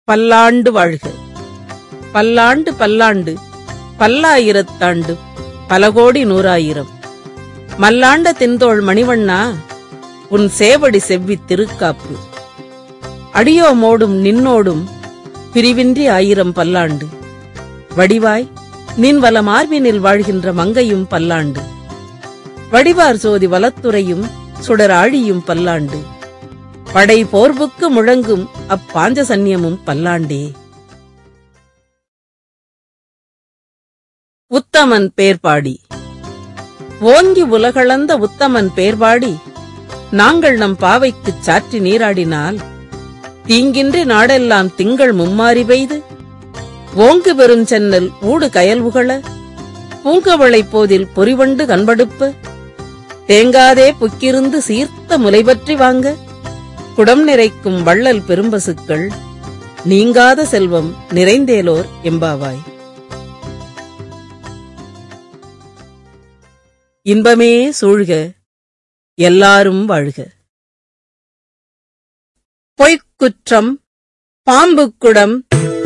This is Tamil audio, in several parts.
பல்லாண்டு வாழ்க பல்லாண்டு பல்லாண்டு பல்லாயிரத்தாண்டு பல கோடி நூறாயிரம் மல்லாண்ட தென்தோள் மணிவண்ணா உன் சேவடி செவ்வி திருக்காப்பு அடியோமோடும் நின்னோடும் பிரிவின்றி ஆயிரம் பல்லாண்டு வடிவாய் நின் வல மார்பினில் வாழ்கின்ற மங்கையும் பல்லாண்டு வடிவார் சோதி வலத்துறையும் சுடர் ஆழியும் பல்லாண்டு படை போர்வுக்கு முழங்கும் அப்பாஞ்ச சந்நியமும் பல்லாண்டே உத்தமன் பேர்பாடி ஓங்கி உலகளந்த உத்தமன் பேர்பாடி நாங்கள் நம் பாவைக்குச் சாற்றி நீராடினால் தீங்கின்றி நாடெல்லாம் திங்கள் மும்மாறி பெய்து ஓங்கு பெரும் சென்னல் ஊடு கயல் உகள பூங்கவளை போதில் பொறிவண்டு கண்படுப்ப தேங்காதே புக்கிருந்து சீர்த்த முலைபற்றி வாங்க குடம் நிறைக்கும் வள்ளல் பெரும்பசுக்கள் நீங்காத செல்வம் நிறைந்தேலோர் எம்பாவாய் இன்பமே சூழ்க எல்லாரும் வாழ்க பொய்க்குற்றம் பாம்புக்குடம்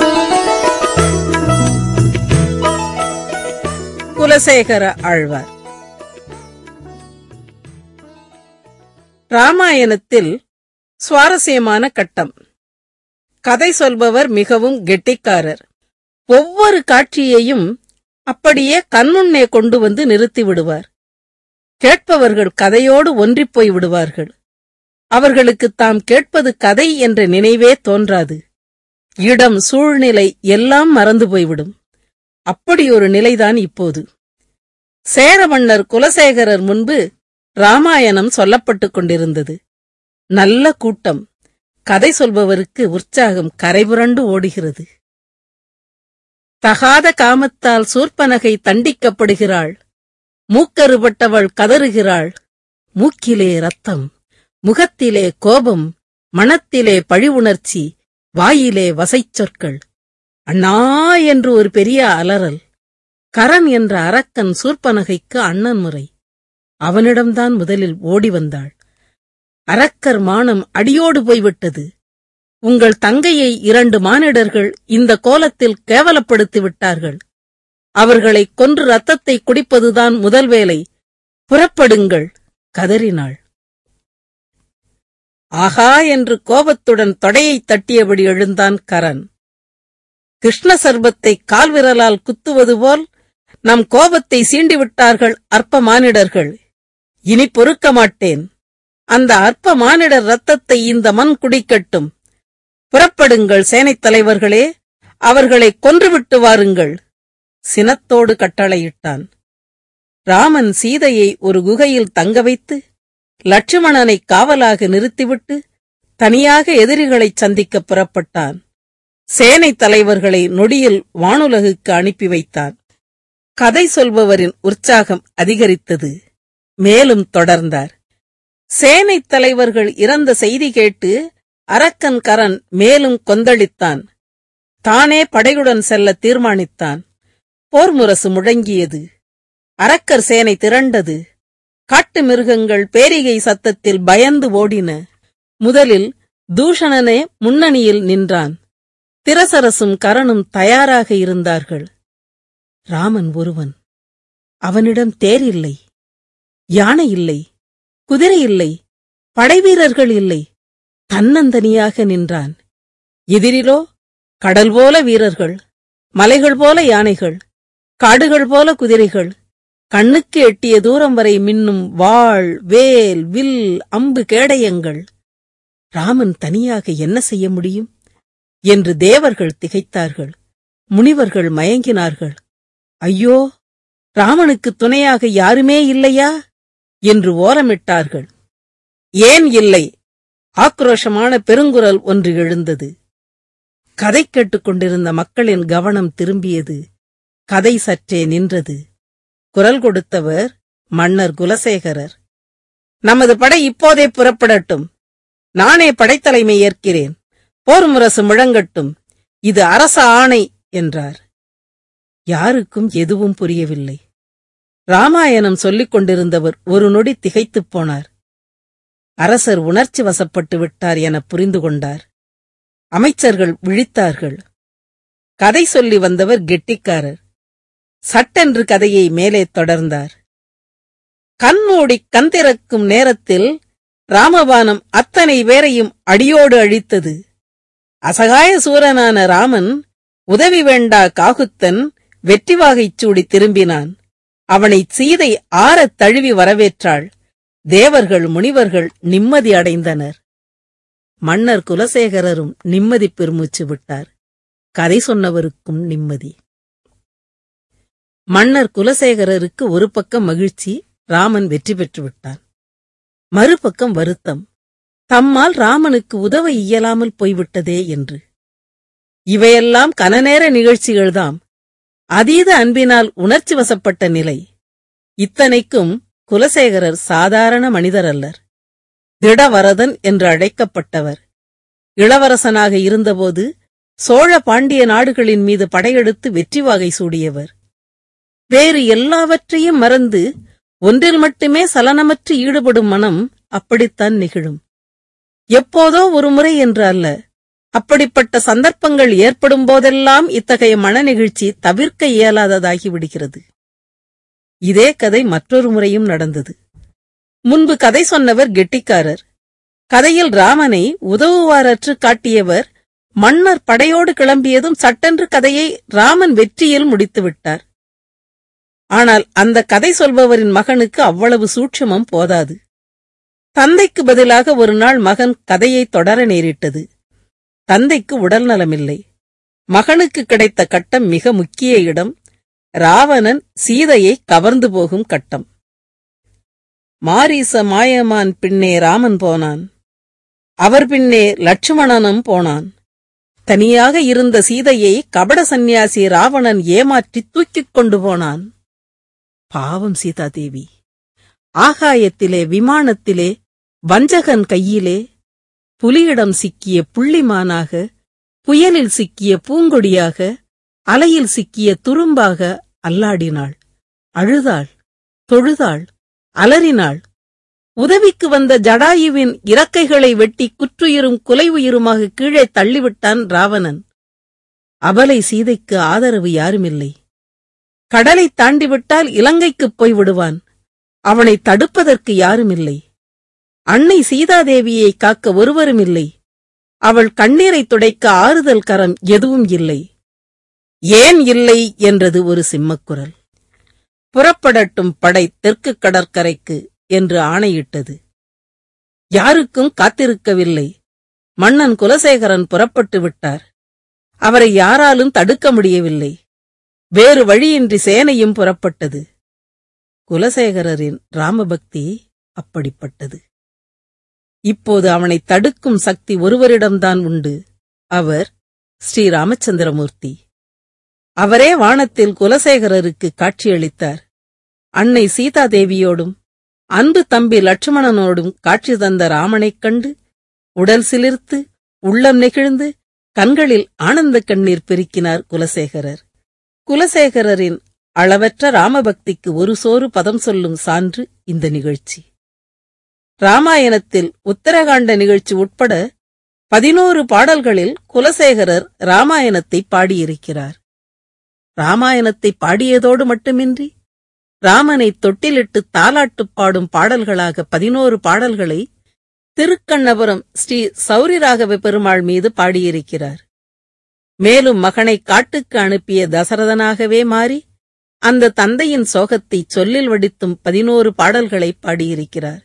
குலசேகர ஆழ்வார் ராமாயணத்தில் சுவாரஸ்யமான கட்டம் கதை சொல்பவர் மிகவும் கெட்டிக்காரர் ஒவ்வொரு காட்சியையும் அப்படியே கண்முன்னே கொண்டு வந்து நிறுத்தி விடுவார் கேட்பவர்கள் கதையோடு ஒன்றிப் போய் விடுவார்கள் அவர்களுக்கு தாம் கேட்பது கதை என்ற நினைவே தோன்றாது இடம் சூழ்நிலை எல்லாம் மறந்து போய்விடும் அப்படி ஒரு நிலைதான் இப்போது சேர மன்னர் குலசேகரர் முன்பு ராமாயணம் சொல்லப்பட்டுக் கொண்டிருந்தது நல்ல கூட்டம் கதை சொல்பவருக்கு உற்சாகம் கரைபுரண்டு ஓடுகிறது தகாத காமத்தால் சூர்ப்பனகை தண்டிக்கப்படுகிறாள் மூக்கறுபட்டவள் கதறுகிறாள் மூக்கிலே ரத்தம் முகத்திலே கோபம் மனத்திலே பழி உணர்ச்சி வாயிலே வசைச்சொற்கள் அண்ணா என்று ஒரு பெரிய அலறல் கரண் என்ற அரக்கன் சூர்ப்பனகைக்கு அண்ணன் முறை அவனிடம்தான் முதலில் ஓடி வந்தாள் அரக்கர் மானம் அடியோடு போய்விட்டது உங்கள் தங்கையை இரண்டு மானிடர்கள் இந்த கோலத்தில் கேவலப்படுத்தி விட்டார்கள் அவர்களை கொன்று ரத்தத்தை குடிப்பதுதான் முதல் வேலை புறப்படுங்கள் கதறினாள் ஆகா என்று கோபத்துடன் தொடையைத் தட்டியபடி எழுந்தான் கரண் கிருஷ்ண சர்பத்தை கால்விரலால் குத்துவது போல் நம் கோபத்தை சீண்டிவிட்டார்கள் அற்ப மானிடர்கள் இனி பொறுக்க மாட்டேன் அந்த அற்ப மானிடர் ரத்தத்தை இந்த மண் குடிக்கட்டும் புறப்படுங்கள் சேனைத் தலைவர்களே அவர்களை கொன்றுவிட்டு வாருங்கள் சினத்தோடு கட்டளையிட்டான் ராமன் சீதையை ஒரு குகையில் தங்க வைத்து லட்சுமணனை காவலாக நிறுத்திவிட்டு தனியாக எதிரிகளைச் சந்திக்க புறப்பட்டான் சேனைத் தலைவர்களை நொடியில் வானுலகுக்கு அனுப்பி வைத்தான் கதை சொல்பவரின் உற்சாகம் அதிகரித்தது மேலும் தொடர்ந்தார் சேனைத் தலைவர்கள் இறந்த செய்தி கேட்டு அரக்கன் கரன் மேலும் கொந்தளித்தான் தானே படையுடன் செல்ல தீர்மானித்தான் போர் முரசு முழங்கியது அரக்கர் சேனை திரண்டது காட்டு மிருகங்கள் பேரிகை சத்தத்தில் பயந்து ஓடின முதலில் தூஷணனே முன்னணியில் நின்றான் திரசரசும் கரனும் தயாராக இருந்தார்கள் ராமன் ஒருவன் அவனிடம் தேர் இல்லை யானை இல்லை குதிரை இல்லை படைவீரர்கள் இல்லை தன்னந்தனியாக நின்றான் எதிரிலோ கடல் போல வீரர்கள் மலைகள் போல யானைகள் காடுகள் போல குதிரைகள் கண்ணுக்கு எட்டிய தூரம் வரை மின்னும் வாள் வேல் வில் அம்பு கேடயங்கள் ராமன் தனியாக என்ன செய்ய முடியும் என்று தேவர்கள் திகைத்தார்கள் முனிவர்கள் மயங்கினார்கள் ஐயோ ராமனுக்கு துணையாக யாருமே இல்லையா என்று ஓலமிட்டார்கள் ஏன் இல்லை ஆக்ரோஷமான பெருங்குரல் ஒன்று எழுந்தது கதை கேட்டுக் கொண்டிருந்த மக்களின் கவனம் திரும்பியது கதை சற்றே நின்றது குரல் கொடுத்தவர் மன்னர் குலசேகரர் நமது படை இப்போதே புறப்படட்டும் நானே படைத்தலைமை ஏற்கிறேன் போர் முரசு முழங்கட்டும் இது அரச ஆணை என்றார் யாருக்கும் எதுவும் புரியவில்லை ராமாயணம் சொல்லிக் கொண்டிருந்தவர் ஒரு நொடி திகைத்துப் போனார் அரசர் உணர்ச்சி வசப்பட்டு விட்டார் என புரிந்து கொண்டார் அமைச்சர்கள் விழித்தார்கள் கதை சொல்லி வந்தவர் கெட்டிக்காரர் சட்டென்று கதையை மேலே தொடர்ந்தார் கண்மூடி கண் திறக்கும் நேரத்தில் ராமபானம் அத்தனை பேரையும் அடியோடு அழித்தது அசகாய சூரனான ராமன் உதவி வேண்டா காகுத்தன் வெற்றி வாகைச் சூடி திரும்பினான் அவனை சீதை ஆறத் தழுவி வரவேற்றாள் தேவர்கள் முனிவர்கள் நிம்மதி அடைந்தனர் மன்னர் குலசேகரரும் நிம்மதி பெருமூச்சு விட்டார் கதை சொன்னவருக்கும் நிம்மதி மன்னர் குலசேகரருக்கு ஒரு பக்கம் மகிழ்ச்சி ராமன் வெற்றி பெற்று விட்டான் மறுபக்கம் வருத்தம் தம்மால் ராமனுக்கு உதவ இயலாமல் போய்விட்டதே என்று இவையெல்லாம் கனநேர நிகழ்ச்சிகள்தாம் அதீத அன்பினால் உணர்ச்சி வசப்பட்ட நிலை இத்தனைக்கும் குலசேகரர் சாதாரண மனிதர் அல்லர் திடவரதன் என்று அழைக்கப்பட்டவர் இளவரசனாக இருந்தபோது சோழ பாண்டிய நாடுகளின் மீது படையெடுத்து வெற்றி வாகை சூடியவர் வேறு எல்லாவற்றையும் மறந்து ஒன்றில் மட்டுமே சலனமற்று ஈடுபடும் மனம் அப்படித்தான் நிகழும் எப்போதோ ஒரு முறை என்று அல்ல அப்படிப்பட்ட சந்தர்ப்பங்கள் ஏற்படும் போதெல்லாம் இத்தகைய மனநெகிழ்ச்சி தவிர்க்க இயலாததாகி விடுகிறது இதே கதை மற்றொரு முறையும் நடந்தது முன்பு கதை சொன்னவர் கெட்டிக்காரர் கதையில் ராமனை உதவுவாரற்று காட்டியவர் மன்னர் படையோடு கிளம்பியதும் சட்டென்று கதையை ராமன் வெற்றியில் முடித்துவிட்டார் ஆனால் அந்த கதை சொல்பவரின் மகனுக்கு அவ்வளவு சூட்சமம் போதாது தந்தைக்கு பதிலாக ஒரு நாள் மகன் கதையை தொடர நேரிட்டது தந்தைக்கு உடல் நலமில்லை மகனுக்கு கிடைத்த கட்டம் மிக முக்கிய இடம் ராவணன் சீதையை கவர்ந்து போகும் கட்டம் மாரீச மாயமான் பின்னே ராமன் போனான் அவர் பின்னே லட்சுமணனும் போனான் தனியாக இருந்த சீதையை கபட சந்நியாசி ராவணன் ஏமாற்றி தூக்கிக் கொண்டு போனான் பாவம் சீதாதேவி ஆகாயத்திலே விமானத்திலே வஞ்சகன் கையிலே புலியிடம் சிக்கிய புள்ளிமானாக புயலில் சிக்கிய பூங்கொடியாக அலையில் சிக்கிய துரும்பாக அல்லாடினாள் அழுதாள் தொழுதாள் அலறினாள் உதவிக்கு வந்த ஜடாயுவின் இறக்கைகளை வெட்டி குற்றுயிரும் குலை உயிருமாக கீழே தள்ளிவிட்டான் ராவணன் அபலை சீதைக்கு ஆதரவு யாருமில்லை கடலை தாண்டிவிட்டால் இலங்கைக்குப் போய் விடுவான் அவனை தடுப்பதற்கு யாருமில்லை அன்னை சீதாதேவியை காக்க ஒருவரும் இல்லை அவள் கண்ணீரை துடைக்க ஆறுதல் கரம் எதுவும் இல்லை ஏன் இல்லை என்றது ஒரு சிம்மக்குரல் புறப்படட்டும் படை தெற்கு கடற்கரைக்கு என்று ஆணையிட்டது யாருக்கும் காத்திருக்கவில்லை மன்னன் குலசேகரன் புறப்பட்டு விட்டார் அவரை யாராலும் தடுக்க முடியவில்லை வேறு வழியின்றி சேனையும் புறப்பட்டது குலசேகரரின் ராமபக்தி அப்படிப்பட்டது இப்போது அவனை தடுக்கும் சக்தி ஒருவரிடம்தான் உண்டு அவர் ஸ்ரீ ராமச்சந்திரமூர்த்தி அவரே வானத்தில் குலசேகரருக்கு காட்சியளித்தார் அன்னை சீதாதேவியோடும் அன்பு தம்பி லட்சுமணனோடும் காட்சி தந்த ராமனைக் கண்டு உடல் சிலிர்த்து உள்ளம் நெகிழ்ந்து கண்களில் ஆனந்த கண்ணீர் பெருக்கினார் குலசேகரர் குலசேகரரின் அளவற்ற ராமபக்திக்கு ஒரு சோறு பதம் சொல்லும் சான்று இந்த நிகழ்ச்சி ராமாயணத்தில் உத்தரகாண்ட நிகழ்ச்சி உட்பட பதினோரு பாடல்களில் குலசேகரர் ராமாயணத்தை பாடியிருக்கிறார் ராமாயணத்தை பாடியதோடு மட்டுமின்றி ராமனை தொட்டிலிட்டு தாலாட்டுப் பாடும் பாடல்களாக பதினோரு பாடல்களை திருக்கண்ணபுரம் ஸ்ரீ சௌரிராகவ பெருமாள் மீது பாடியிருக்கிறார் மேலும் மகனை காட்டுக்கு அனுப்பிய தசரதனாகவே மாறி அந்த தந்தையின் சோகத்தை சொல்லில் வடித்தும் பதினோரு பாடல்களை பாடியிருக்கிறார்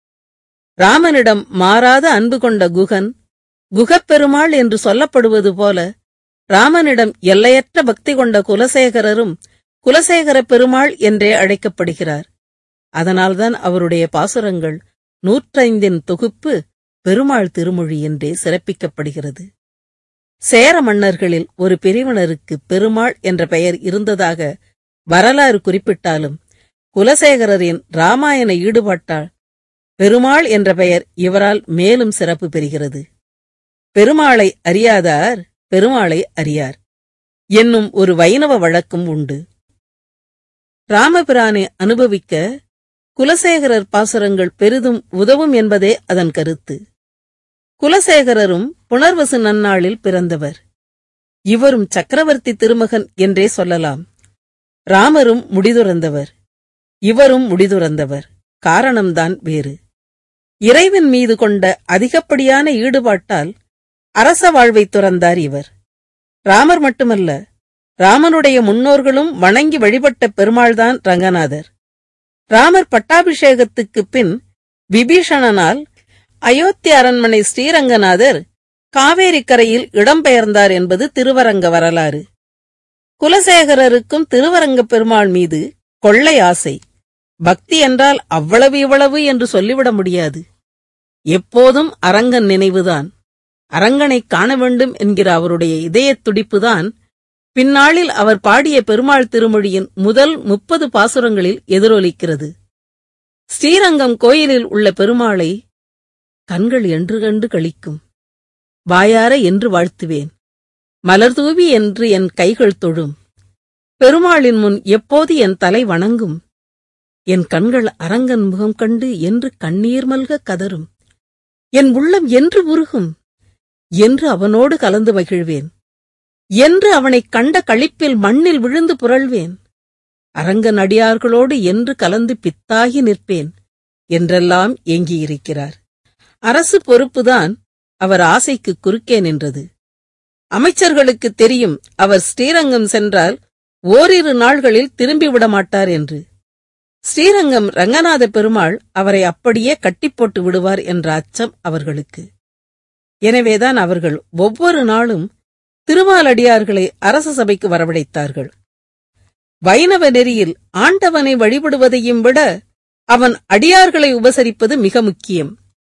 ராமனிடம் மாறாத அன்பு கொண்ட குகன் குகப்பெருமாள் என்று சொல்லப்படுவது போல ராமனிடம் எல்லையற்ற பக்தி கொண்ட குலசேகரரும் குலசேகர பெருமாள் என்றே அழைக்கப்படுகிறார் அதனால்தான் அவருடைய பாசுரங்கள் நூற்றைந்தின் தொகுப்பு பெருமாள் திருமொழி என்றே சிறப்பிக்கப்படுகிறது சேர மன்னர்களில் ஒரு பிரிவினருக்கு பெருமாள் என்ற பெயர் இருந்ததாக வரலாறு குறிப்பிட்டாலும் குலசேகரரின் ராமாயண ஈடுபாட்டால் பெருமாள் என்ற பெயர் இவரால் மேலும் சிறப்பு பெறுகிறது பெருமாளை அறியாதார் பெருமாளை அறியார் என்னும் ஒரு வைணவ வழக்கம் உண்டு ராமபிரானை அனுபவிக்க குலசேகரர் பாசுரங்கள் பெரிதும் உதவும் என்பதே அதன் கருத்து குலசேகரரும் புனர்வசு நன்னாளில் பிறந்தவர் இவரும் சக்கரவர்த்தி திருமகன் என்றே சொல்லலாம் ராமரும் முடிதுறந்தவர் இவரும் முடிதுறந்தவர் காரணம்தான் வேறு இறைவன் மீது கொண்ட அதிகப்படியான ஈடுபாட்டால் அரச வாழ்வை துறந்தார் இவர் ராமர் மட்டுமல்ல ராமனுடைய முன்னோர்களும் வணங்கி வழிபட்ட பெருமாள்தான் ரங்கநாதர் ராமர் பட்டாபிஷேகத்துக்குப் பின் விபீஷணனால் அயோத்தி அரண்மனை ஸ்ரீரங்கநாதர் காவேரி கரையில் இடம்பெயர்ந்தார் என்பது திருவரங்க வரலாறு குலசேகரருக்கும் திருவரங்க பெருமாள் மீது கொள்ளை ஆசை பக்தி என்றால் அவ்வளவு இவ்வளவு என்று சொல்லிவிட முடியாது எப்போதும் அரங்கன் நினைவுதான் அரங்கனைக் காண வேண்டும் என்கிற அவருடைய இதயத் துடிப்புதான் பின்னாளில் அவர் பாடிய பெருமாள் திருமொழியின் முதல் முப்பது பாசுரங்களில் எதிரொலிக்கிறது ஸ்ரீரங்கம் கோயிலில் உள்ள பெருமாளை கண்கள் என்று கண்டு கழிக்கும் வாயார என்று வாழ்த்துவேன் மலர்தூவி என்று என் கைகள் தொழும் பெருமாளின் முன் எப்போது என் தலை வணங்கும் என் கண்கள் அரங்கன் முகம் கண்டு என்று கண்ணீர் மல்க கதரும் என் உள்ளம் என்று உருகும் என்று அவனோடு கலந்து மகிழ்வேன் என்று அவனைக் கண்ட களிப்பில் மண்ணில் விழுந்து புரள்வேன் அரங்கன் அடியார்களோடு என்று கலந்து பித்தாகி நிற்பேன் என்றெல்லாம் ஏங்கியிருக்கிறார் அரசு பொறுப்புதான் அவர் ஆசைக்கு குறுக்கே நின்றது அமைச்சர்களுக்கு தெரியும் அவர் ஸ்ரீரங்கம் சென்றால் ஓரிரு நாள்களில் திரும்பிவிட மாட்டார் என்று ஸ்ரீரங்கம் ரங்கநாத பெருமாள் அவரை அப்படியே கட்டிப்போட்டு விடுவார் என்ற அச்சம் அவர்களுக்கு எனவேதான் அவர்கள் ஒவ்வொரு நாளும் திருமாலடியார்களை அரச சபைக்கு வரவழைத்தார்கள் வைணவ நெறியில் ஆண்டவனை வழிபடுவதையும் விட அவன் அடியார்களை உபசரிப்பது மிக முக்கியம்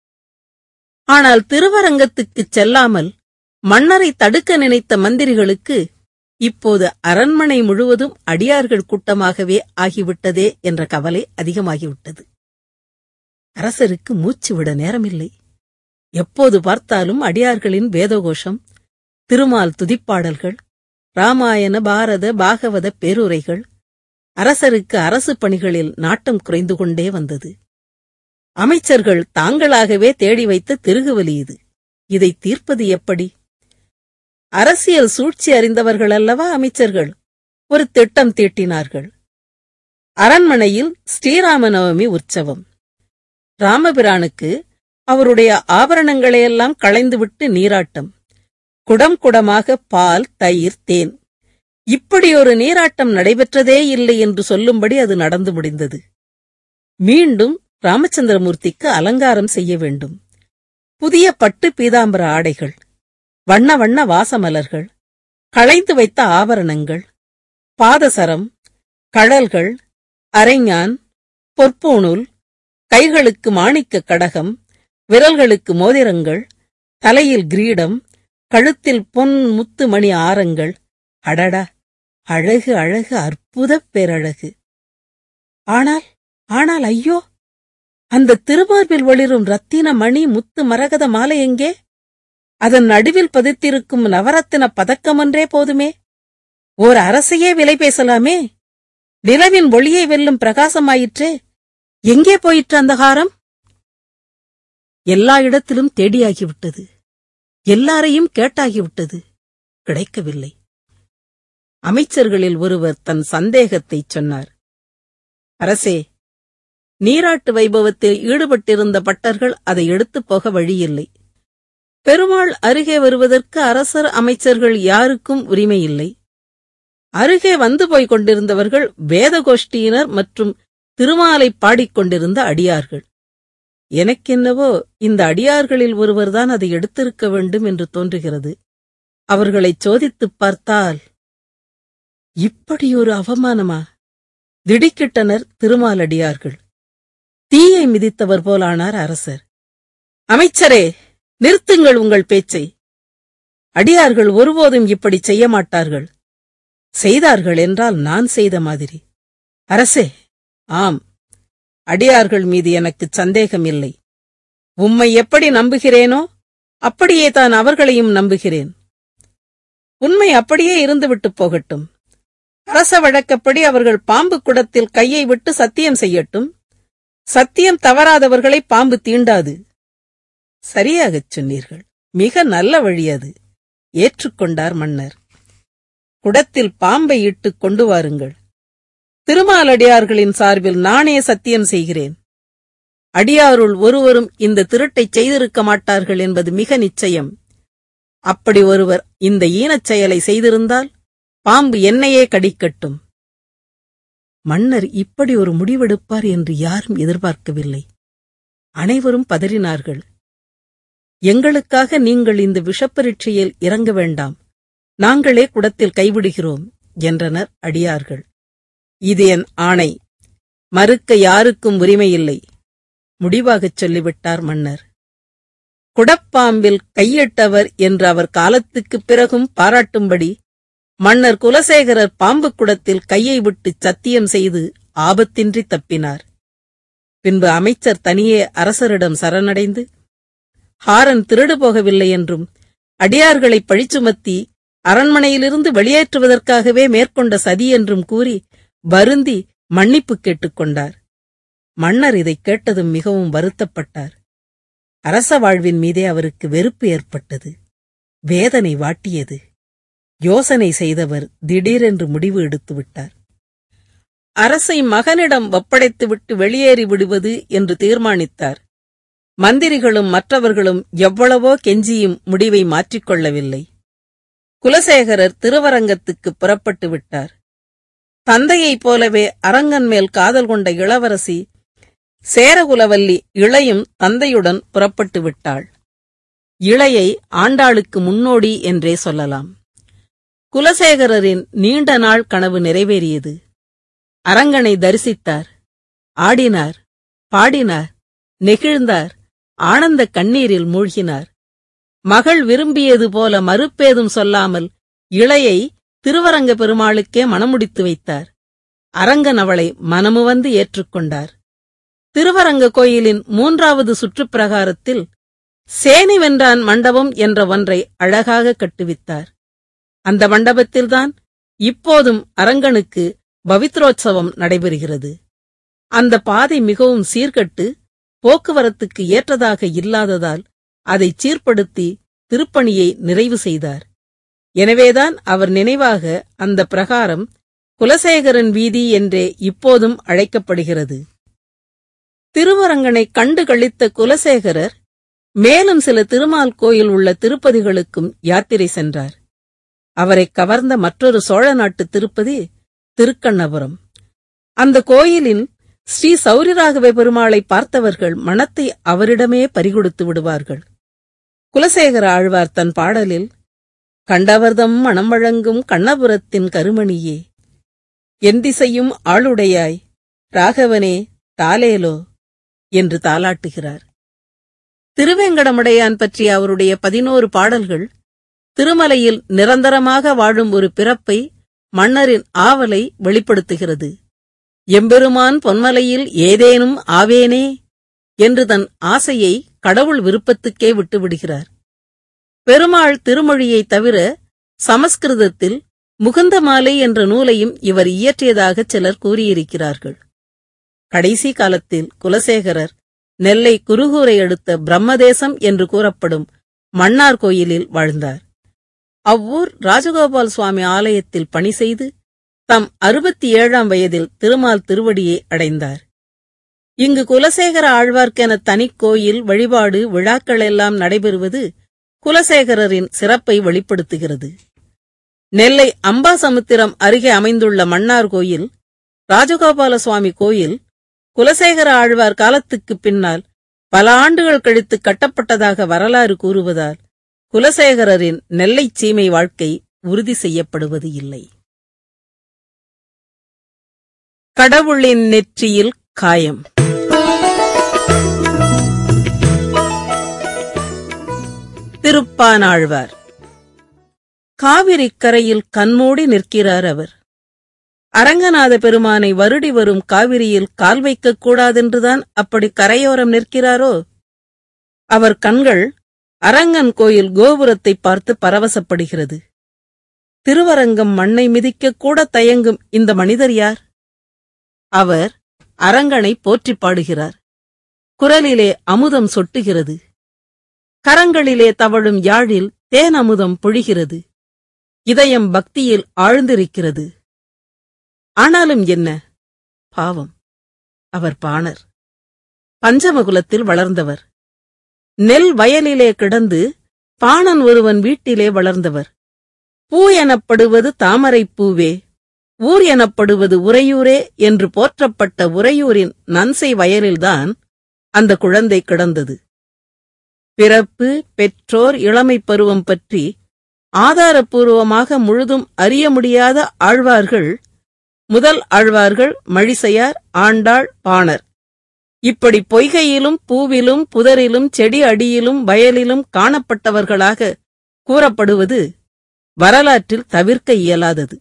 ஆனால் திருவரங்கத்துக்குச் செல்லாமல் மன்னரை தடுக்க நினைத்த மந்திரிகளுக்கு இப்போது அரண்மனை முழுவதும் அடியார்கள் கூட்டமாகவே ஆகிவிட்டதே என்ற கவலை அதிகமாகிவிட்டது அரசருக்கு மூச்சு விட நேரமில்லை எப்போது பார்த்தாலும் அடியார்களின் வேதகோஷம் திருமால் துதிப்பாடல்கள் ராமாயண பாரத பாகவத பேருரைகள் அரசருக்கு அரசு பணிகளில் நாட்டம் குறைந்து கொண்டே வந்தது அமைச்சர்கள் தாங்களாகவே தேடி வைத்த திருகுவலி இது இதை தீர்ப்பது எப்படி அரசியல் சூழ்ச்சி அறிந்தவர்கள் அல்லவா அமைச்சர்கள் ஒரு திட்டம் தீட்டினார்கள் அரண்மனையில் ஸ்ரீராம நவமி உற்சவம் ராமபிரானுக்கு அவருடைய ஆபரணங்களையெல்லாம் களைந்துவிட்டு நீராட்டம் குடம் குடமாக பால் தயிர் தேன் இப்படி ஒரு நீராட்டம் நடைபெற்றதே இல்லை என்று சொல்லும்படி அது நடந்து முடிந்தது மீண்டும் ராமச்சந்திரமூர்த்திக்கு அலங்காரம் செய்ய வேண்டும் புதிய பட்டு பீதாம்பர ஆடைகள் வண்ண வண்ண வாசமலர்கள் களைந்து வைத்த ஆபரணங்கள் பாதசரம் கழல்கள் அரைஞான் பொற்பூணூல் கைகளுக்கு மாணிக்க கடகம் விரல்களுக்கு மோதிரங்கள் தலையில் கிரீடம் கழுத்தில் பொன் முத்து மணி ஆரங்கள் அடடா அழகு அழகு அற்புதப் பேரழகு ஆனால் ஆனால் ஐயோ அந்த திருமார்பில் ஒளிரும் ரத்தின மணி முத்து மரகத மாலை எங்கே அதன் நடுவில் பதித்திருக்கும் நவரத்தின பதக்கமொன்றே போதுமே ஓர் அரசையே விலை பேசலாமே நிலவின் ஒளியை வெல்லும் பிரகாசமாயிற்றே எங்கே போயிற்று அந்த ஹாரம் எல்லா இடத்திலும் தேடியாகிவிட்டது எல்லாரையும் கேட்டாகிவிட்டது கிடைக்கவில்லை அமைச்சர்களில் ஒருவர் தன் சந்தேகத்தைச் சொன்னார் அரசே நீராட்டு வைபவத்தில் ஈடுபட்டிருந்த பட்டர்கள் அதை எடுத்துப் போக வழியில்லை பெருமாள் அருகே வருவதற்கு அரசர் அமைச்சர்கள் யாருக்கும் உரிமை இல்லை அருகே வந்து போய்க் கொண்டிருந்தவர்கள் வேதகோஷ்டியினர் மற்றும் திருமாலை பாடிக்கொண்டிருந்த அடியார்கள் எனக்கென்னவோ இந்த அடியார்களில் ஒருவர்தான் அதை எடுத்திருக்க வேண்டும் என்று தோன்றுகிறது அவர்களைச் சோதித்துப் பார்த்தால் இப்படியொரு அவமானமா திடுக்கிட்டனர் திருமாலடியார்கள் தீயை மிதித்தவர் போலானார் அரசர் அமைச்சரே நிறுத்துங்கள் உங்கள் பேச்சை அடியார்கள் ஒருபோதும் இப்படி செய்ய மாட்டார்கள் செய்தார்கள் என்றால் நான் செய்த மாதிரி அரசே ஆம் அடியார்கள் மீது எனக்கு சந்தேகம் இல்லை உம்மை எப்படி நம்புகிறேனோ அப்படியே தான் அவர்களையும் நம்புகிறேன் உண்மை அப்படியே இருந்துவிட்டு போகட்டும் அரச வழக்கப்படி அவர்கள் பாம்பு குடத்தில் கையை விட்டு சத்தியம் செய்யட்டும் சத்தியம் தவறாதவர்களை பாம்பு தீண்டாது சரியாகச் சொன்னீர்கள் மிக நல்ல வழி அது ஏற்றுக்கொண்டார் மன்னர் குடத்தில் பாம்பை இட்டுக் கொண்டு வாருங்கள் திருமாலடியார்களின் சார்பில் நானே சத்தியம் செய்கிறேன் அடியாருள் ஒருவரும் இந்த திருட்டைச் செய்திருக்க மாட்டார்கள் என்பது மிக நிச்சயம் அப்படி ஒருவர் இந்த ஈனச் செயலை செய்திருந்தால் பாம்பு என்னையே கடிக்கட்டும் மன்னர் இப்படி ஒரு முடிவெடுப்பார் என்று யாரும் எதிர்பார்க்கவில்லை அனைவரும் பதறினார்கள் எங்களுக்காக நீங்கள் இந்த விஷப்பரீட்சையில் இறங்க வேண்டாம் நாங்களே குடத்தில் கைவிடுகிறோம் என்றனர் அடியார்கள் இது என் ஆணை மறுக்க யாருக்கும் உரிமையில்லை முடிவாகச் சொல்லிவிட்டார் மன்னர் குடப்பாம்பில் கையிட்டவர் என்று அவர் காலத்துக்குப் பிறகும் பாராட்டும்படி மன்னர் குலசேகரர் பாம்பு குடத்தில் கையை விட்டு சத்தியம் செய்து ஆபத்தின்றி தப்பினார் பின்பு அமைச்சர் தனியே அரசரிடம் சரணடைந்து ஹாரன் திருடு போகவில்லை என்றும் அடியார்களை பழிச்சுமத்தி அரண்மனையிலிருந்து வெளியேற்றுவதற்காகவே மேற்கொண்ட சதி என்றும் கூறி வருந்தி மன்னிப்பு கேட்டுக்கொண்டார் மன்னர் இதைக் கேட்டதும் மிகவும் வருத்தப்பட்டார் அரச வாழ்வின் மீதே அவருக்கு வெறுப்பு ஏற்பட்டது வேதனை வாட்டியது யோசனை செய்தவர் திடீரென்று முடிவு எடுத்து விட்டார் அரசை மகனிடம் ஒப்படைத்துவிட்டு வெளியேறி விடுவது என்று தீர்மானித்தார் மந்திரிகளும் மற்றவர்களும் எவ்வளவோ கெஞ்சியும் முடிவை மாற்றிக்கொள்ளவில்லை குலசேகரர் திருவரங்கத்துக்கு புறப்பட்டு விட்டார் தந்தையைப் போலவே அரங்கன் மேல் காதல் கொண்ட இளவரசி சேரகுலவல்லி இளையும் தந்தையுடன் புறப்பட்டு விட்டாள் இளையை ஆண்டாளுக்கு முன்னோடி என்றே சொல்லலாம் குலசேகரரின் நீண்ட நாள் கனவு நிறைவேறியது அரங்கனை தரிசித்தார் ஆடினார் பாடினார் நெகிழ்ந்தார் ஆனந்த கண்ணீரில் மூழ்கினார் மகள் விரும்பியது போல மறுப்பேதும் சொல்லாமல் இளையை திருவரங்க பெருமாளுக்கே மணமுடித்து வைத்தார் அரங்கன் அவளை மனமுவந்து ஏற்றுக்கொண்டார் திருவரங்க கோயிலின் மூன்றாவது சுற்றுப்பிரகாரத்தில் சேனி வென்றான் மண்டபம் என்ற ஒன்றை அழகாக கட்டுவித்தார் அந்த மண்டபத்தில்தான் இப்போதும் அரங்கனுக்கு பவித்ரோத்சவம் நடைபெறுகிறது அந்த பாதை மிகவும் சீர்கட்டு போக்குவரத்துக்கு ஏற்றதாக இல்லாததால் அதை சீர்படுத்தி திருப்பணியை நிறைவு செய்தார் எனவேதான் அவர் நினைவாக அந்த பிரகாரம் குலசேகரன் வீதி என்றே இப்போதும் அழைக்கப்படுகிறது திருவரங்கனை கண்டு கழித்த குலசேகரர் மேலும் சில திருமால் கோயில் உள்ள திருப்பதிகளுக்கும் யாத்திரை சென்றார் அவரை கவர்ந்த மற்றொரு சோழ நாட்டு திருப்பதி திருக்கண்ணபுரம் அந்த கோயிலின் ஸ்ரீ சௌரிராகவ பெருமாளை பார்த்தவர்கள் மனத்தை அவரிடமே பறிகொடுத்து விடுவார்கள் குலசேகர ஆழ்வார் தன் பாடலில் கண்டவர்தம் மனம் வழங்கும் கண்ணபுரத்தின் கருமணியே எந்திசையும் ஆளுடையாய் ராகவனே தாலேலோ என்று தாலாட்டுகிறார் திருவேங்கடமுடையான் பற்றிய அவருடைய பதினோரு பாடல்கள் திருமலையில் நிரந்தரமாக வாழும் ஒரு பிறப்பை மன்னரின் ஆவலை வெளிப்படுத்துகிறது எம்பெருமான் பொன்மலையில் ஏதேனும் ஆவேனே என்று தன் ஆசையை கடவுள் விருப்பத்துக்கே விட்டுவிடுகிறார் பெருமாள் திருமொழியைத் தவிர சமஸ்கிருதத்தில் முகுந்தமாலை என்ற நூலையும் இவர் இயற்றியதாக சிலர் கூறியிருக்கிறார்கள் கடைசி காலத்தில் குலசேகரர் நெல்லை குருகூரை அடுத்த பிரம்மதேசம் என்று கூறப்படும் மன்னார் கோயிலில் வாழ்ந்தார் அவ்வூர் ராஜகோபால் சுவாமி ஆலயத்தில் பணி செய்து தம் அறுபத்தி ஏழாம் வயதில் திருமால் திருவடியை அடைந்தார் இங்கு குலசேகர ஆழ்வார்க்கென தனிக் கோயில் வழிபாடு விழாக்கள் எல்லாம் நடைபெறுவது குலசேகரரின் சிறப்பை வெளிப்படுத்துகிறது நெல்லை அம்பாசமுத்திரம் அருகே அமைந்துள்ள மன்னார் கோயில் ராஜகோபால சுவாமி கோயில் குலசேகர ஆழ்வார் காலத்துக்குப் பின்னால் பல ஆண்டுகள் கழித்து கட்டப்பட்டதாக வரலாறு கூறுவதால் குலசேகரரின் நெல்லைச் சீமை வாழ்க்கை உறுதி செய்யப்படுவது இல்லை கடவுளின் நெற்றியில் காயம் திருப்பானாழ்வார் காவிரிக் கரையில் கண்மூடி நிற்கிறார் அவர் அரங்கநாத பெருமானை வருடி வரும் காவிரியில் கால் வைக்கக் கூடாதென்றுதான் அப்படி கரையோரம் நிற்கிறாரோ அவர் கண்கள் அரங்கன் கோயில் கோபுரத்தை பார்த்து பரவசப்படுகிறது திருவரங்கம் மண்ணை மிதிக்கக் கூட தயங்கும் இந்த மனிதர் யார் அவர் அரங்கனை போற்றிப் பாடுகிறார் குரலிலே அமுதம் சொட்டுகிறது கரங்களிலே தவழும் யாழில் தேனமுதம் பொழிகிறது இதயம் பக்தியில் ஆழ்ந்திருக்கிறது ஆனாலும் என்ன பாவம் அவர் பாணர் பஞ்சமகுலத்தில் வளர்ந்தவர் நெல் வயலிலே கிடந்து பாணன் ஒருவன் வீட்டிலே வளர்ந்தவர் பூ எனப்படுவது தாமரைப் பூவே ஊர் எனப்படுவது உறையூரே என்று போற்றப்பட்ட உறையூரின் நன்சை வயலில்தான் அந்த குழந்தை கிடந்தது பிறப்பு பெற்றோர் இளமை பருவம் பற்றி ஆதாரபூர்வமாக முழுதும் அறிய முடியாத ஆழ்வார்கள் முதல் ஆழ்வார்கள் மழிசையார் ஆண்டாள் பாணர் இப்படி பொய்கையிலும் பூவிலும் புதரிலும் செடி அடியிலும் வயலிலும் காணப்பட்டவர்களாக கூறப்படுவது வரலாற்றில் தவிர்க்க இயலாதது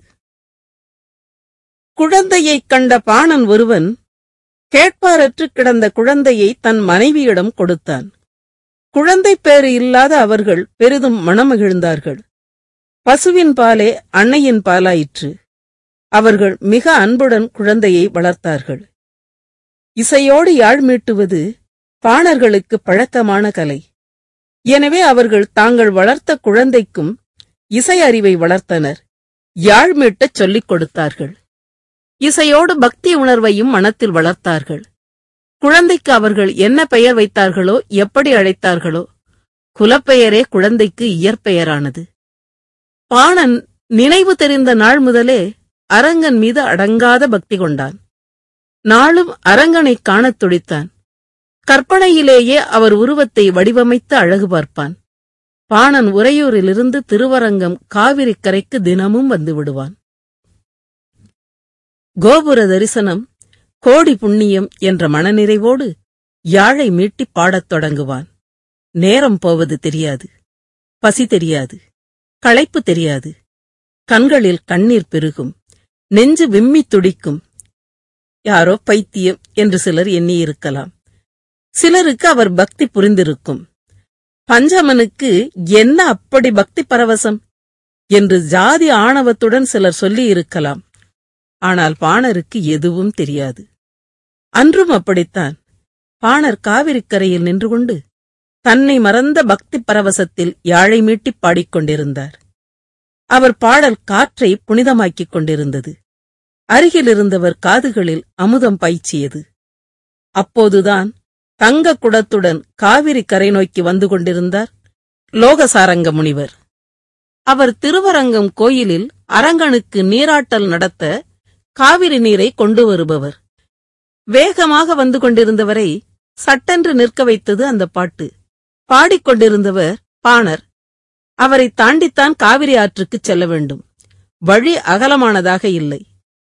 குழந்தையைக் கண்ட பாணன் ஒருவன் கேட்பாரற்று கிடந்த குழந்தையை தன் மனைவியிடம் கொடுத்தான் குழந்தை பேறு இல்லாத அவர்கள் பெரிதும் மனமகிழ்ந்தார்கள் பசுவின் பாலே அன்னையின் பாலாயிற்று அவர்கள் மிக அன்புடன் குழந்தையை வளர்த்தார்கள் இசையோடு யாழ் மீட்டுவது பாணர்களுக்கு பழக்கமான கலை எனவே அவர்கள் தாங்கள் வளர்த்த குழந்தைக்கும் இசை அறிவை வளர்த்தனர் யாழ் மீட்டச் சொல்லிக் கொடுத்தார்கள் இசையோடு பக்தி உணர்வையும் மனத்தில் வளர்த்தார்கள் குழந்தைக்கு அவர்கள் என்ன பெயர் வைத்தார்களோ எப்படி அழைத்தார்களோ குலப்பெயரே குழந்தைக்கு இயற்பெயரானது பாணன் நினைவு தெரிந்த நாள் முதலே அரங்கன் மீது அடங்காத பக்தி கொண்டான் நாளும் அரங்கனைக் காணத் துடித்தான் கற்பனையிலேயே அவர் உருவத்தை வடிவமைத்து அழகு பார்ப்பான் பாணன் உறையூரிலிருந்து திருவரங்கம் காவிரிக் கரைக்கு தினமும் வந்து விடுவான் கோபுர தரிசனம் கோடி புண்ணியம் என்ற மனநிறைவோடு யாழை மீட்டி பாடத் தொடங்குவான் நேரம் போவது தெரியாது பசி தெரியாது களைப்பு தெரியாது கண்களில் கண்ணீர் பெருகும் நெஞ்சு விம்மி துடிக்கும் யாரோ பைத்தியம் என்று சிலர் எண்ணியிருக்கலாம் சிலருக்கு அவர் பக்தி புரிந்திருக்கும் பஞ்சமனுக்கு என்ன அப்படி பக்தி பரவசம் என்று ஜாதி ஆணவத்துடன் சிலர் சொல்லியிருக்கலாம் ஆனால் பாணருக்கு எதுவும் தெரியாது அன்றும் அப்படித்தான் பாணர் காவிரிக்கரையில் நின்று கொண்டு தன்னை மறந்த பக்தி பரவசத்தில் யாழை மீட்டிப் பாடிக்கொண்டிருந்தார் அவர் பாடல் காற்றை புனிதமாக்கிக் கொண்டிருந்தது அருகிலிருந்தவர் காதுகளில் அமுதம் பாய்ச்சியது அப்போதுதான் தங்க குடத்துடன் காவிரி கரை நோக்கி வந்து கொண்டிருந்தார் லோகசாரங்க முனிவர் அவர் திருவரங்கம் கோயிலில் அரங்கனுக்கு நீராட்டல் நடத்த காவிரி நீரை கொண்டு வருபவர் வேகமாக வந்து கொண்டிருந்தவரை சட்டென்று நிற்க வைத்தது அந்த பாட்டு பாடிக்கொண்டிருந்தவர் பாணர் அவரை தாண்டித்தான் காவிரி ஆற்றுக்குச் செல்ல வேண்டும் வழி அகலமானதாக இல்லை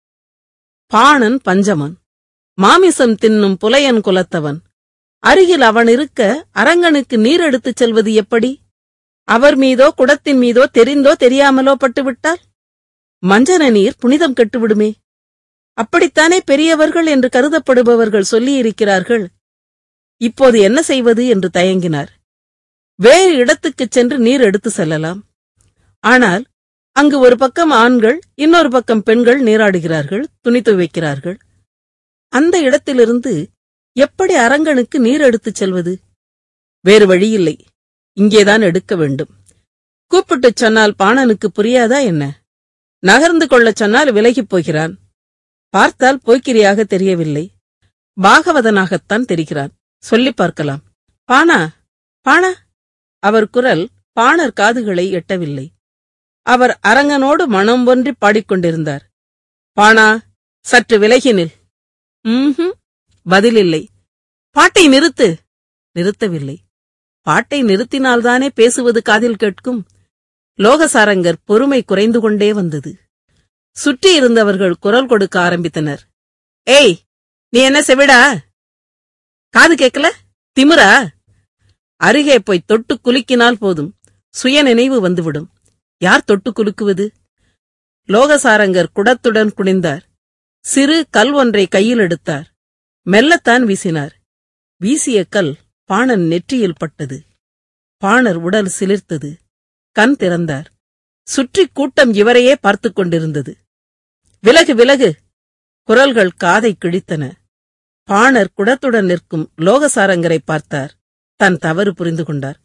பாணன் பஞ்சமன் மாமிசம் தின்னும் புலையன் குலத்தவன் அருகில் அவன் இருக்க அரங்கனுக்கு நீர் எடுத்துச் செல்வது எப்படி அவர் மீதோ குடத்தின் மீதோ தெரிந்தோ தெரியாமலோ பட்டுவிட்டால் மஞ்சன நீர் புனிதம் கெட்டுவிடுமே அப்படித்தானே பெரியவர்கள் என்று கருதப்படுபவர்கள் சொல்லியிருக்கிறார்கள் இப்போது என்ன செய்வது என்று தயங்கினார் வேறு இடத்துக்குச் சென்று நீர் எடுத்து செல்லலாம் ஆனால் அங்கு ஒரு பக்கம் ஆண்கள் இன்னொரு பக்கம் பெண்கள் நீராடுகிறார்கள் துணி துவைக்கிறார்கள் அந்த இடத்திலிருந்து எப்படி அரங்கனுக்கு நீர் எடுத்துச் செல்வது வேறு வழியில்லை இங்கேதான் எடுக்க வேண்டும் கூப்பிட்டுச் சொன்னால் பாணனுக்கு புரியாதா என்ன நகர்ந்து கொள்ளச் சொன்னால் விலகிப் போகிறான் பார்த்தால் போய்க்கிரியாக தெரியவில்லை பாகவதனாகத்தான் தெரிகிறான் சொல்லிப் பார்க்கலாம் பாணா பாணா அவர் குரல் பாணர் காதுகளை எட்டவில்லை அவர் அரங்கனோடு மனம் ஒன்றி பாடிக்கொண்டிருந்தார் பாணா சற்று விலகினில் ம்ஹும் பதிலில்லை பாட்டை நிறுத்து நிறுத்தவில்லை பாட்டை நிறுத்தினால்தானே பேசுவது காதில் கேட்கும் லோகசாரங்கர் பொறுமை குறைந்து கொண்டே வந்தது சுற்றி இருந்தவர்கள் குரல் கொடுக்க ஆரம்பித்தனர் ஏய் நீ என்ன செவிடா காது கேட்கல திமிரா அருகே போய் தொட்டு குலுக்கினால் போதும் சுய நினைவு வந்துவிடும் யார் தொட்டு குலுக்குவது லோகசாரங்கர் குடத்துடன் குனிந்தார் சிறு கல் ஒன்றை கையில் எடுத்தார் மெல்லத்தான் வீசினார் வீசிய கல் பாணன் நெற்றியில் பட்டது பாணர் உடல் சிலிர்த்தது கண் திறந்தார் சுற்றி கூட்டம் இவரையே பார்த்துக் கொண்டிருந்தது விலகு விலகு குரல்கள் காதை கிழித்தன பாணர் குடத்துடன் நிற்கும் லோகசாரங்கரை பார்த்தார் தன் தவறு புரிந்து கொண்டார்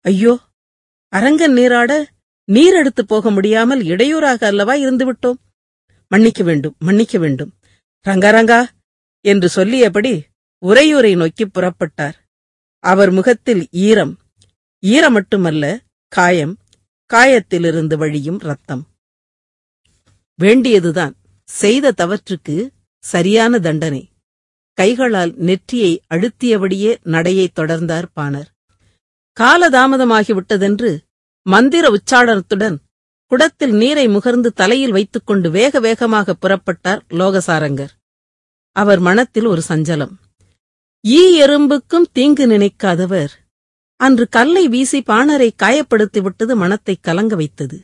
ஐயோ அரங்கன் நீராட நீர் எடுத்து போக முடியாமல் இடையூறாக அல்லவா இருந்துவிட்டோம் மன்னிக்க வேண்டும் மன்னிக்க வேண்டும் ரங்கரங்கா என்று சொல்லியபடி உறையூரை நோக்கி புறப்பட்டார் அவர் முகத்தில் ஈரம் ஈரம் மட்டுமல்ல காயம் காயத்திலிருந்து வழியும் ரத்தம் வேண்டியதுதான் செய்த தவற்றுக்கு சரியான தண்டனை கைகளால் நெற்றியை அழுத்தியபடியே நடையைத் தொடர்ந்தார் பாணர் காலதாமதமாகிவிட்டதென்று மந்திர உச்சாடனத்துடன் குடத்தில் நீரை முகர்ந்து தலையில் வைத்துக்கொண்டு வேக வேகமாக புறப்பட்டார் லோகசாரங்கர் அவர் மனத்தில் ஒரு சஞ்சலம் ஈ எறும்புக்கும் தீங்கு நினைக்காதவர் அன்று கல்லை வீசி பாணரை காயப்படுத்திவிட்டது மனத்தை கலங்க வைத்தது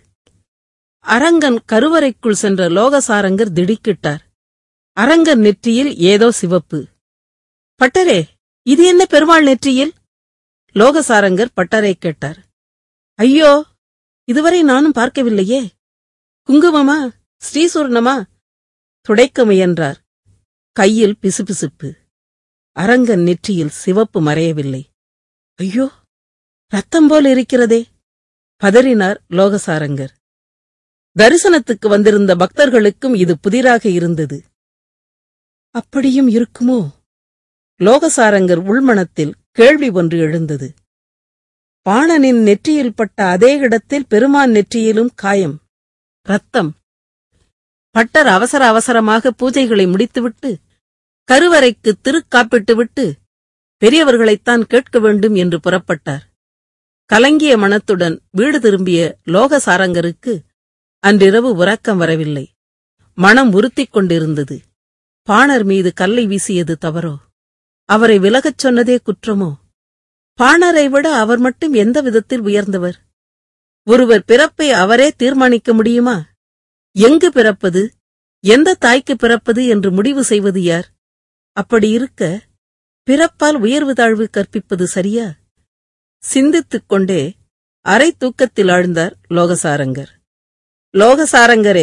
அரங்கன் கருவறைக்குள் சென்ற லோகசாரங்கர் திடுக்கிட்டார் அரங்கன் நெற்றியில் ஏதோ சிவப்பு பட்டரே இது என்ன பெருமாள் நெற்றியில் லோகசாரங்கர் பட்டரை கேட்டார் ஐயோ இதுவரை நானும் பார்க்கவில்லையே குங்குமமா ஸ்ரீசூர்ணமா துடைக்க முயன்றார் கையில் பிசுபிசுப்பு அரங்கன் நெற்றியில் சிவப்பு மறையவில்லை ஐயோ ரத்தம் போல் இருக்கிறதே பதறினார் லோகசாரங்கர் தரிசனத்துக்கு வந்திருந்த பக்தர்களுக்கும் இது புதிராக இருந்தது அப்படியும் இருக்குமோ லோகசாரங்கர் உள்மனத்தில் கேள்வி ஒன்று எழுந்தது பாணனின் நெற்றியில் பட்ட அதே இடத்தில் பெருமான் நெற்றியிலும் காயம் ரத்தம் பட்டர் அவசர அவசரமாக பூஜைகளை முடித்துவிட்டு கருவறைக்கு திருக்காப்பிட்டுவிட்டு பெரியவர்களைத்தான் கேட்க வேண்டும் என்று புறப்பட்டார் கலங்கிய மனத்துடன் வீடு திரும்பிய லோகசாரங்கருக்கு அன்றிரவு உறக்கம் வரவில்லை மனம் உறுத்திக் கொண்டிருந்தது பாணர் மீது கல்லை வீசியது தவறோ அவரை விலகச் சொன்னதே குற்றமோ பாணரை விட அவர் மட்டும் எந்த விதத்தில் உயர்ந்தவர் ஒருவர் பிறப்பை அவரே தீர்மானிக்க முடியுமா எங்கு பிறப்பது எந்த தாய்க்கு பிறப்பது என்று முடிவு செய்வது யார் அப்படி இருக்க பிறப்பால் உயர்வு தாழ்வு கற்பிப்பது சரியா சிந்தித்துக் கொண்டே அரை தூக்கத்தில் ஆழ்ந்தார் லோகசாரங்கர் லோகசாரங்கரே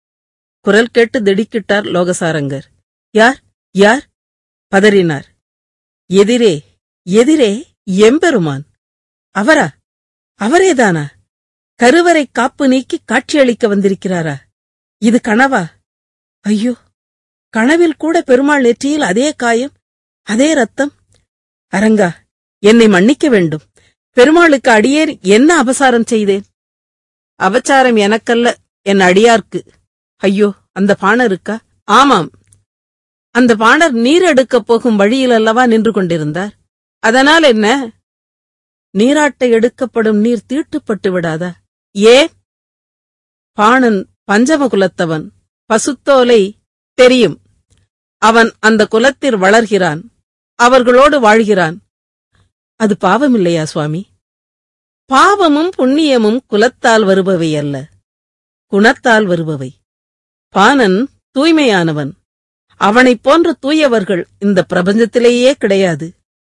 குரல் கேட்டு திடுக்கிட்டார் லோகசாரங்கர் யார் யார் பதறினார் எதிரே எதிரே எம்பெருமான் அவரா அவரேதானா கருவறை காப்பு நீக்கி காட்சியளிக்க வந்திருக்கிறாரா இது கனவா ஐயோ கனவில் கூட பெருமாள் நெற்றியில் அதே காயம் அதே ரத்தம் அரங்கா என்னை மன்னிக்க வேண்டும் பெருமாளுக்கு அடியேன் என்ன அபசாரம் செய்தேன் அபச்சாரம் எனக்கல்ல என் அடியார்க்கு ஐயோ அந்த பாணருக்கா ஆமாம் அந்த பாணர் நீர் எடுக்கப் போகும் வழியில் அல்லவா நின்று கொண்டிருந்தார் அதனால் என்ன நீராட்ட எடுக்கப்படும் நீர் தீட்டுப்பட்டு விடாதா ஏன் பாணன் பஞ்சமகுலத்தவன் பசுத்தோலை தெரியும் அவன் அந்த குலத்தில் வளர்கிறான் அவர்களோடு வாழ்கிறான் அது பாவமில்லையா சுவாமி பாவமும் புண்ணியமும் குலத்தால் வருபவை அல்ல குணத்தால் வருபவை பாணன் தூய்மையானவன் அவனைப் போன்ற தூயவர்கள் இந்த பிரபஞ்சத்திலேயே கிடையாது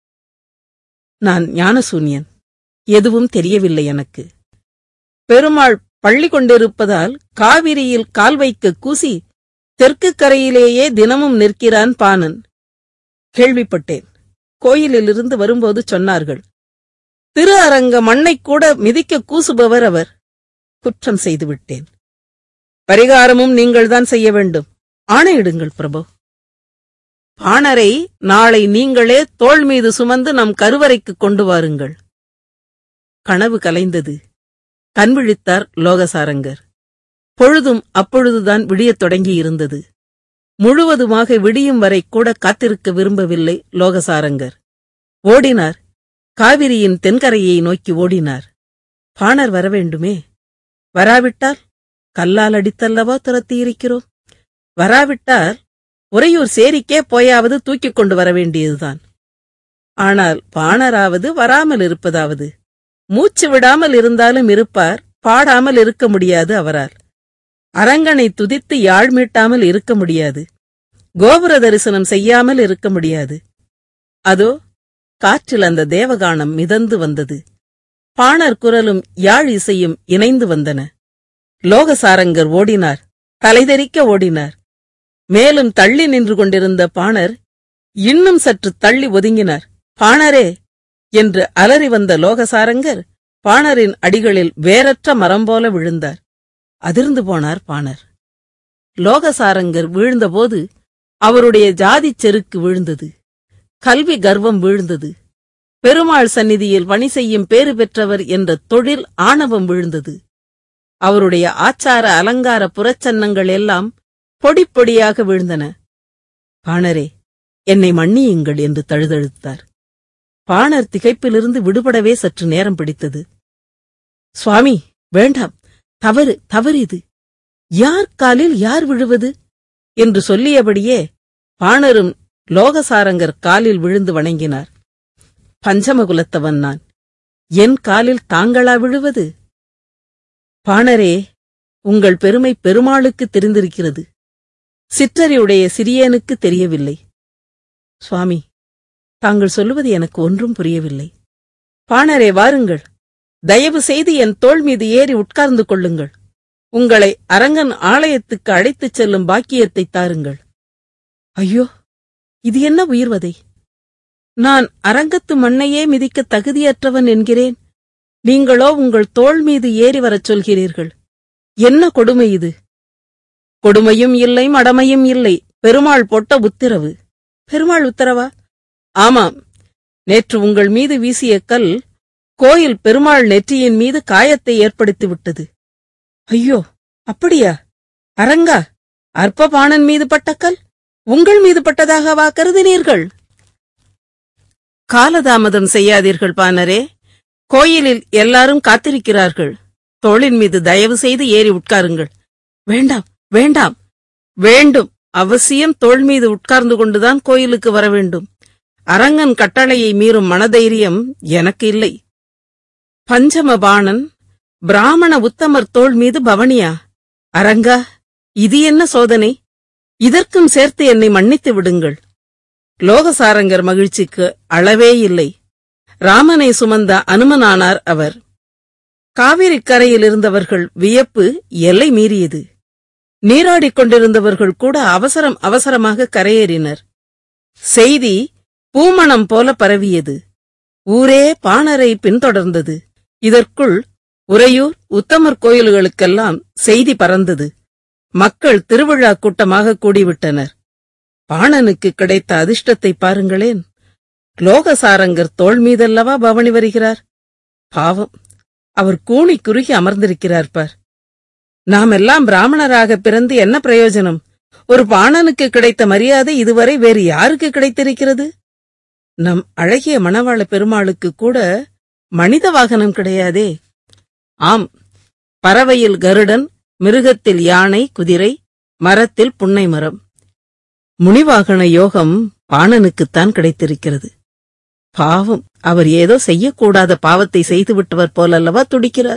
நான் ஞானசூன்யன் எதுவும் தெரியவில்லை எனக்கு பெருமாள் பள்ளி கொண்டிருப்பதால் காவிரியில் கால் வைக்க கூசி தெற்கு கரையிலேயே தினமும் நிற்கிறான் பாணன் கேள்விப்பட்டேன் கோயிலிலிருந்து வரும்போது சொன்னார்கள் திரு அரங்க மண்ணைக் கூட மிதிக்க கூசுபவர் அவர் குற்றம் செய்துவிட்டேன் பரிகாரமும் நீங்கள்தான் செய்ய வேண்டும் ஆணையிடுங்கள் பிரபு பாணரை நாளை நீங்களே தோள் மீது சுமந்து நம் கருவறைக்கு கொண்டு வாருங்கள் கனவு கலைந்தது கண்விழித்தார் லோகசாரங்கர் பொழுதும் அப்பொழுதுதான் விடியத் தொடங்கியிருந்தது முழுவதுமாக விடியும் வரை கூட காத்திருக்க விரும்பவில்லை லோகசாரங்கர் ஓடினார் காவிரியின் தென்கரையை நோக்கி ஓடினார் பாணர் வரவேண்டுமே வராவிட்டால் கல்லால் அடித்தல்லவா துரத்தியிருக்கிறோம் வராவிட்டால் உறையூர் சேரிக்கே போயாவது தூக்கிக் கொண்டு வர வேண்டியதுதான் ஆனால் பாணராவது வராமல் இருப்பதாவது மூச்சு விடாமல் இருந்தாலும் இருப்பார் பாடாமல் இருக்க முடியாது அவரால் அரங்கனை துதித்து யாழ் மீட்டாமல் இருக்க முடியாது கோபுர தரிசனம் செய்யாமல் இருக்க முடியாது அதோ காற்றில் அந்த தேவகானம் மிதந்து வந்தது பாணர் குரலும் யாழ் இசையும் இணைந்து வந்தன லோகசாரங்கர் ஓடினார் தலைதெறிக்க ஓடினார் மேலும் தள்ளி நின்று கொண்டிருந்த பாணர் இன்னும் சற்று தள்ளி ஒதுங்கினார் பாணரே என்று அலறி வந்த லோகசாரங்கர் பாணரின் அடிகளில் வேரற்ற மரம் போல விழுந்தார் அதிர்ந்து போனார் பாணர் லோகசாரங்கர் வீழ்ந்தபோது அவருடைய ஜாதிச் செருக்கு விழுந்தது கல்வி கர்வம் வீழ்ந்தது பெருமாள் சந்நிதியில் பணி செய்யும் பேறு பெற்றவர் என்ற தொழில் ஆணவம் விழுந்தது அவருடைய ஆச்சார அலங்கார புறச்சன்னங்கள் எல்லாம் பொடி பொடியாக விழுந்தன பாணரே என்னை மன்னியுங்கள் என்று தழுதழுத்தார் பாணர் திகைப்பிலிருந்து விடுபடவே சற்று நேரம் பிடித்தது சுவாமி வேண்டாம் தவறு தவறு இது யார் காலில் யார் விழுவது என்று சொல்லியபடியே பாணரும் லோகசாரங்கர் காலில் விழுந்து வணங்கினார் பஞ்சமகுலத்தவன் நான் என் காலில் தாங்களா விழுவது பாணரே உங்கள் பெருமை பெருமாளுக்கு தெரிந்திருக்கிறது சிற்றறியுடைய சிறியனுக்கு தெரியவில்லை சுவாமி தாங்கள் சொல்லுவது எனக்கு ஒன்றும் புரியவில்லை பாணரே வாருங்கள் தயவு செய்து என் தோள் மீது ஏறி உட்கார்ந்து கொள்ளுங்கள் உங்களை அரங்கன் ஆலயத்துக்கு அழைத்துச் செல்லும் பாக்கியத்தை தாருங்கள் ஐயோ இது என்ன உயிர்வதை நான் அரங்கத்து மண்ணையே மிதிக்க தகுதியற்றவன் என்கிறேன் நீங்களோ உங்கள் தோள் மீது ஏறி வரச் சொல்கிறீர்கள் என்ன கொடுமை இது கொடுமையும் இல்லை மடமையும் இல்லை பெருமாள் போட்ட உத்தரவு பெருமாள் உத்தரவா ஆமாம் நேற்று உங்கள் மீது வீசிய கல் கோயில் பெருமாள் நெற்றியின் மீது காயத்தை ஏற்படுத்தி விட்டது ஐயோ அப்படியா அரங்கா அற்பபாணன் மீது பட்ட கல் உங்கள் மீது பட்டதாகவா கருதினீர்கள் காலதாமதம் செய்யாதீர்கள் பானரே கோயிலில் எல்லாரும் காத்திருக்கிறார்கள் தோளின் மீது தயவு செய்து ஏறி உட்காருங்கள் வேண்டாம் வேண்டாம் வேண்டும் அவசியம் தோள் மீது உட்கார்ந்து கொண்டுதான் கோயிலுக்கு வர வேண்டும் அரங்கன் கட்டளையை மீறும் மனதைரியம் எனக்கு இல்லை பஞ்சமபாணன் பிராமண உத்தமர் தோள் மீது பவனியா அரங்கா இது என்ன சோதனை இதற்கும் சேர்த்து என்னை மன்னித்து விடுங்கள் லோகசாரங்கர் மகிழ்ச்சிக்கு அளவே இல்லை ராமனை சுமந்த அனுமனானார் அவர் காவிரிக் கரையில் இருந்தவர்கள் வியப்பு எல்லை மீறியது நீராடிக் கொண்டிருந்தவர்கள் கூட அவசரம் அவசரமாக கரையேறினர் செய்தி பூமணம் போல பரவியது ஊரே பாணரை பின்தொடர்ந்தது இதற்குள் உறையூர் உத்தமர் கோயில்களுக்கெல்லாம் செய்தி பறந்தது மக்கள் திருவிழா கூட்டமாக கூடிவிட்டனர் பாணனுக்கு கிடைத்த அதிர்ஷ்டத்தை பாருங்களேன் லோகசாரங்கர் தோள் மீதல்லவா பவனி வருகிறார் பாவம் அவர் கூனி குறுகி அமர்ந்திருக்கிறார் பார் நாமெல்லாம் பிராமணராக பிறந்து என்ன பிரயோஜனம் ஒரு பாணனுக்கு கிடைத்த மரியாதை இதுவரை வேறு யாருக்கு கிடைத்திருக்கிறது நம் அழகிய மணவாள பெருமாளுக்கு கூட மனித வாகனம் கிடையாதே ஆம் பறவையில் கருடன் மிருகத்தில் யானை குதிரை மரத்தில் புன்னை மரம் முனிவாகன யோகம் பாணனுக்குத்தான் கிடைத்திருக்கிறது பாவம் அவர் ஏதோ செய்யக்கூடாத பாவத்தை செய்துவிட்டவர் போலல்லவா துடிக்கிறார்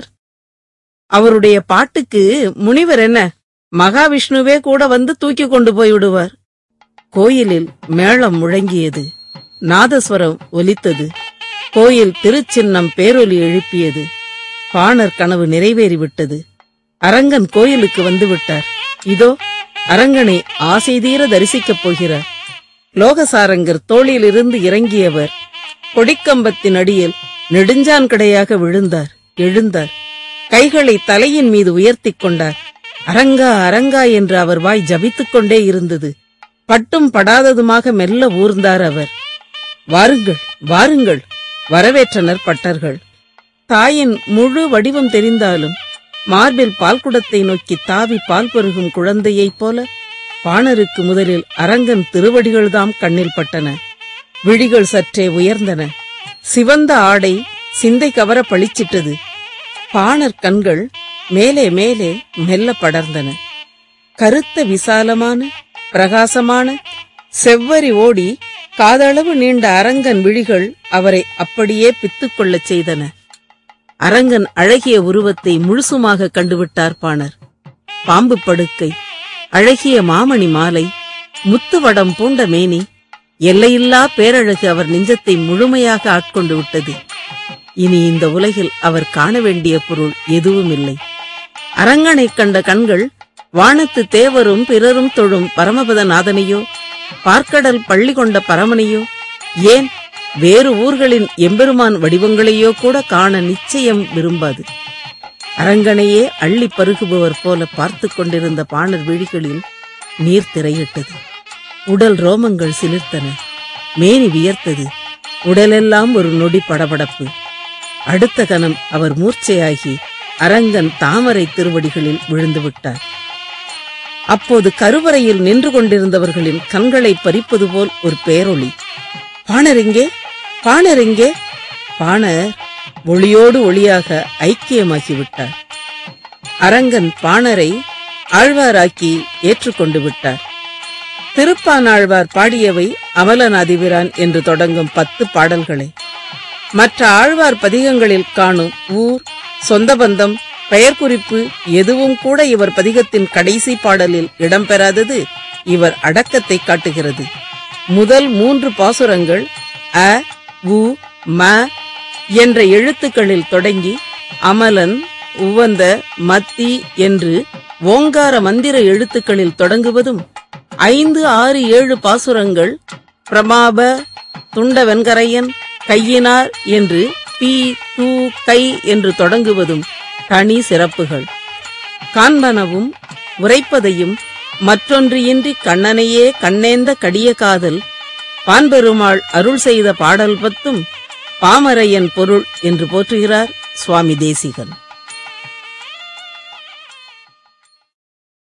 அவருடைய பாட்டுக்கு முனிவர் என்ன மகாவிஷ்ணுவே கூட வந்து தூக்கி கொண்டு போய் விடுவார் கோயிலில் மேளம் முழங்கியது நாதஸ்வரம் ஒலித்தது கோயில் திருச்சின்னம் பேரொலி எழுப்பியது பாணர் கனவு நிறைவேறிவிட்டது அரங்கன் கோயிலுக்கு வந்து விட்டார் இதோ அரங்கனை ஆசை தீர தரிசிக்கப் போகிறார் லோகசாரங்கர் தோளிலிருந்து இறங்கியவர் கொடிக்கம்பத்தின் அடியில் நெடுஞ்சான் கடையாக விழுந்தார் எழுந்தார் கைகளை தலையின் மீது உயர்த்திக் கொண்டார் அரங்கா அரங்கா என்று அவர் வாய் ஜபித்துக் கொண்டே இருந்தது பட்டும் படாததுமாக மெல்ல ஊர்ந்தார் அவர் வாருங்கள் வாருங்கள் வரவேற்றனர் பட்டர்கள் தாயின் முழு வடிவம் தெரிந்தாலும் மார்பில் பால்குடத்தை நோக்கி தாவி பால் பருகும் குழந்தையைப் போல பாணருக்கு முதலில் அரங்கன் திருவடிகள்தாம் கண்ணில் பட்டன விழிகள் சற்றே உயர்ந்தன சிவந்த ஆடை சிந்தை கவர பளிச்சிட்டது பாணர் கண்கள் மேலே மேலே மெல்ல படர்ந்தன கருத்த விசாலமான பிரகாசமான செவ்வரி ஓடி காதளவு நீண்ட அரங்கன் விழிகள் அவரை அப்படியே பித்துக்கொள்ளச் செய்தன அரங்கன் அழகிய உருவத்தை முழுசுமாக கண்டுவிட்டார் பாணர் பாம்பு படுக்கை அழகிய மாமணி மாலை முத்துவடம் பூண்ட மேனி எல்லையில்லா பேரழகு அவர் நெஞ்சத்தை முழுமையாக ஆட்கொண்டு விட்டது இனி இந்த உலகில் அவர் காண வேண்டிய பொருள் எதுவும் இல்லை அரங்கனைக் கண்ட கண்கள் வானத்து தேவரும் பிறரும் தொழும் பரமபதநாதனையோ பார்க்கடல் பள்ளி கொண்ட பரமனையோ ஏன் வேறு ஊர்களின் எம்பெருமான் வடிவங்களையோ கூட காண நிச்சயம் விரும்பாது அரங்கனையே அள்ளி பருகுபவர் போல பார்த்து கொண்டிருந்த பாணர் விழிகளில் நீர் திரையிட்டது உடல் ரோமங்கள் சிலிர்த்தன மேனி வியர்த்தது உடலெல்லாம் ஒரு நொடி படபடப்பு அடுத்த கணம் அவர் மூர்ச்சையாகி அரங்கன் தாமரை திருவடிகளில் விழுந்து விட்டார் அப்போது கருவறையில் நின்று கொண்டிருந்தவர்களின் கண்களை பறிப்பது போல் ஒரு பேரொளி பாணர் எங்கே பாணர் எங்கே பாணர் ஒளியோடு ஒளியாக ஐக்கியமாகிவிட்டார் அரங்கன் பாணரை ஆழ்வாராக்கி ஏற்றுக்கொண்டு விட்டார் திருப்பானாழ்வார் பாடியவை அமலநாதிபிரான் என்று தொடங்கும் பத்து பாடல்களை மற்ற ஆழ்வார் பதிகங்களில் காணும் ஊர் சொந்த பந்தம் பெயர் குறிப்பு எதுவும் கூட இவர் பதிகத்தின் கடைசி பாடலில் இடம்பெறாதது இவர் அடக்கத்தை காட்டுகிறது முதல் மூன்று பாசுரங்கள் அ உ ம என்ற எழுத்துக்களில் தொடங்கி அமலன் உவந்த மத்தி என்று ஓங்கார மந்திர எழுத்துக்களில் தொடங்குவதும் ஐந்து ஆறு ஏழு பாசுரங்கள் பிரமாப துண்ட வெண்கரையன் கையினார் என்று பி து கை என்று தொடங்குவதும் தனி சிறப்புகள் காண்பனவும் உரைப்பதையும் மற்றொன்று இன்றி கண்ணனையே கண்ணேந்த கடிய காதல் பான்பெருமாள் அருள் செய்த பாடல் பத்தும் பாமரையன் பொருள் என்று போற்றுகிறார் சுவாமி தேசிகன்